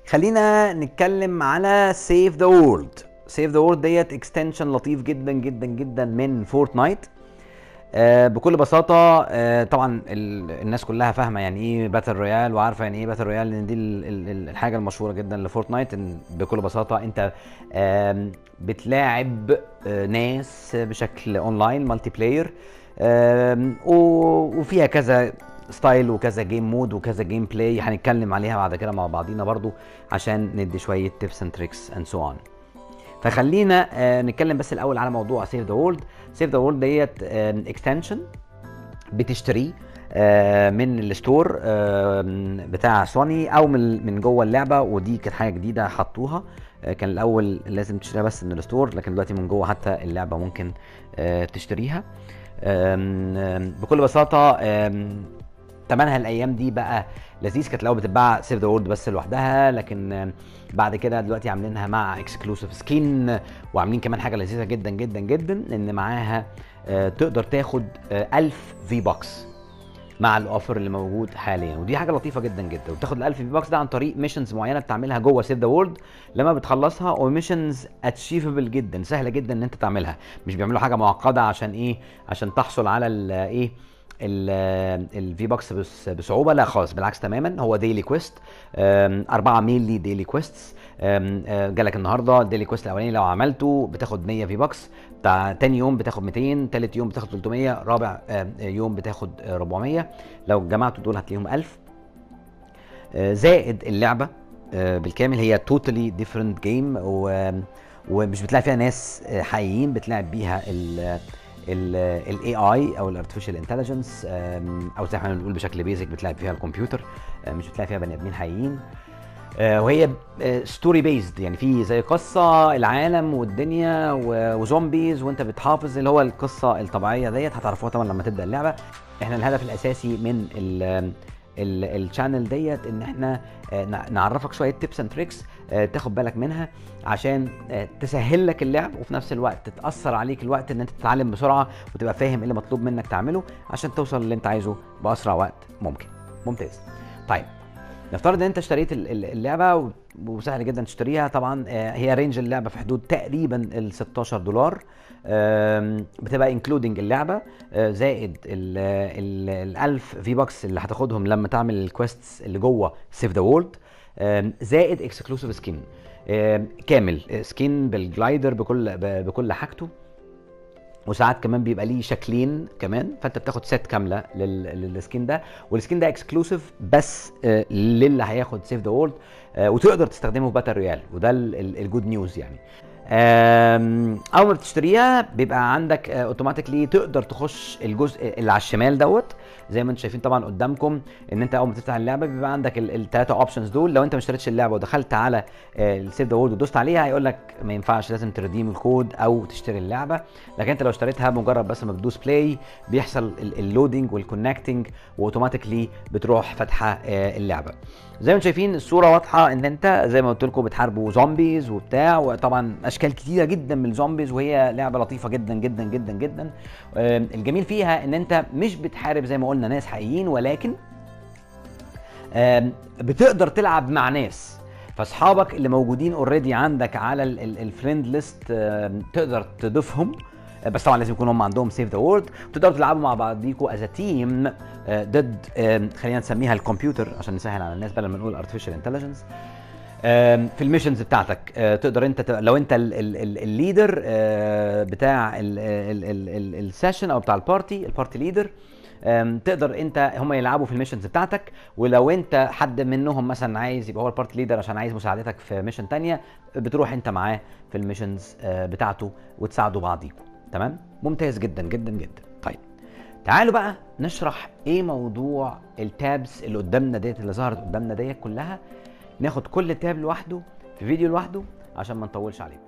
خلينا نتكلم على سيف ذا وورلد سيف ذا وورلد ديت اكستنشن لطيف جدا جدا جدا من فورتنايت آه بكل بساطه آه طبعا ال- الناس كلها فاهمه يعني ايه باتل رويال وعارفه يعني ايه باتل رويال لان دي ال- ال- ال- الحاجه المشهوره جدا لفورتنايت ان بكل بساطه انت آم، بتلاعب آه، ناس بشكل اونلاين مالتي بلاير آم، و- وفيها كذا ستايل وكذا جيم مود وكذا جيم بلاي هنتكلم عليها بعد كده مع بعضينا برضو عشان ندي شويه تيبس اند تريكس اند سو اون فخلينا آه، نتكلم بس الاول على موضوع سيف ذا وورلد سيف ذا وورلد ديت اكستنشن بتشتريه آه، من الستور آه، بتاع سوني او من من جوه اللعبه ودي كانت حاجه جديده حطوها آه، كان الاول لازم تشتريها بس من الستور لكن دلوقتي من جوه حتى اللعبه ممكن آه، تشتريها آم، آم، بكل بساطه آم، تمنها الايام دي بقى لذيذ كانت الاول بتتباع سيف ذا وورلد بس لوحدها لكن آم، بعد كده دلوقتي عاملينها مع اكسكلوسيف سكين وعاملين كمان حاجه لذيذه جدا جدا جدا ان معاها آه، تقدر تاخد آه، 1000 في بوكس مع الاوفر اللي موجود حاليا ودي حاجه لطيفه جدا جدا وتاخد ال 1000 في بوكس ده عن طريق ميشنز معينه بتعملها جوه سيف ذا وورلد لما بتخلصها وميشنز اتشيفبل جدا سهله جدا ان انت تعملها مش بيعملوا حاجه معقده عشان ايه عشان تحصل على ال ايه الفي بوكس بصعوبه لا خالص بالعكس تماما هو ديلي كويست أربعة ميلي ديلي كويستس جالك النهارده الديلي كويست الاولاني لو عملته بتاخد 100 في بوكس بتاع تاني يوم بتاخد 200 تالت يوم بتاخد 300 رابع آم، يوم بتاخد آه، 400 لو جمعتوا دول هتلاقيهم 1000 آه، زائد اللعبه آه، بالكامل هي توتالي ديفرنت جيم ومش بتلاقي فيها ناس آه، حقيقيين بتلعب بيها ال الاي اي او الارتفيشال انتليجنس او زي ما احنا بنقول بشكل بيزك بتلعب فيها الكمبيوتر آه، مش بتلاقي فيها بني ادمين حقيقيين آه، وهي ستوري بيزد يعني في زي قصه العالم والدنيا و- وزومبيز وانت بتحافظ اللي هو القصه الطبيعيه ديت هتعرفوها طبعا لما تبدا اللعبه احنا الهدف الاساسي من ال الشانل ديت ان احنا آه، نع- نعرفك شويه تيبس اند تريكس تاخد بالك منها عشان آه، تسهل لك اللعب وفي نفس الوقت تاثر عليك الوقت ان انت تتعلم بسرعه وتبقى فاهم ايه اللي مطلوب منك تعمله عشان توصل اللي انت عايزه باسرع وقت ممكن ممتاز طيب نفترض ان انت اشتريت ال- ال- اللعبه و- وسهل جدا تشتريها طبعا آه، هي رينج اللعبه في حدود تقريبا ال 16 دولار آم، بتبقى انكلودنج اللعبه آه، زائد ال 1000 في بوكس اللي هتاخدهم لما تعمل الكويستس اللي جوه سيف ذا وورلد زائد اكسكلوسيف سكين كامل سكين بالجلايدر بكل ب- بكل حاجته وساعات كمان بيبقى ليه شكلين كمان فانت بتاخد سيت كامله لل- للسكين ده والسكين ده اكسكلوسيف بس آه، للي هياخد سيف ذا وورلد وتقدر تستخدمه في باتل رويال وده الجود نيوز يعني آم، اول ما بتشتريها بيبقى عندك اوتوماتيكلي تقدر تخش الجزء اللي على الشمال دوت زي ما انتم شايفين طبعا قدامكم ان انت اول ما تفتح اللعبه بيبقى عندك الثلاثه اوبشنز دول لو انت ما اشتريتش اللعبه ودخلت على السيف ذا وورد ودوست عليها هيقول لك ما ينفعش لازم ترديم الكود او تشتري اللعبه لكن انت لو اشتريتها مجرد بس ما بتدوس بلاي بيحصل اللودنج والكونكتنج واوتوماتيكلي بتروح فاتحه آه، اللعبه زي ما انتم شايفين الصوره واضحه ان انت زي ما قلت لكم بتحاربوا زومبيز وبتاع وطبعا اشكال كتيره جدا من الزومبيز وهي لعبه لطيفه جدا جدا جدا جدا آم، الجميل فيها ان انت مش بتحارب زي ما قلنا ناس حقيقيين ولكن آم، بتقدر تلعب مع ناس فاصحابك اللي موجودين اوريدي عندك على الفريند ليست تقدر تضيفهم آه، بس طبعا لازم يكون هم عندهم سيف ذا وورد وتقدروا تلعبوا مع بعضيكوا از تيم ضد آم، خلينا نسميها الكمبيوتر عشان نسهل على الناس بدل ما نقول ارتفيشال انتليجنس في الميشنز بتاعتك آه، تقدر انت ت- لو انت ال- ال- ال- الليدر آه، بتاع السيشن او بتاع البارتي البارتي ليدر آم، تقدر انت هم يلعبوا في الميشنز بتاعتك ولو انت حد منهم مثلا عايز يبقى هو البارتي ليدر عشان عايز مساعدتك في ميشن تانية بتروح انت معاه في الميشنز آه، بتاعته وتساعدوا بعضيكم تمام ممتاز جدا جدا جدا طيب تعالوا بقى نشرح ايه موضوع التابس اللي قدامنا ديت اللي ظهرت قدامنا ديت كلها ناخد كل تاب لوحده في فيديو لوحده عشان ما نطولش عليكم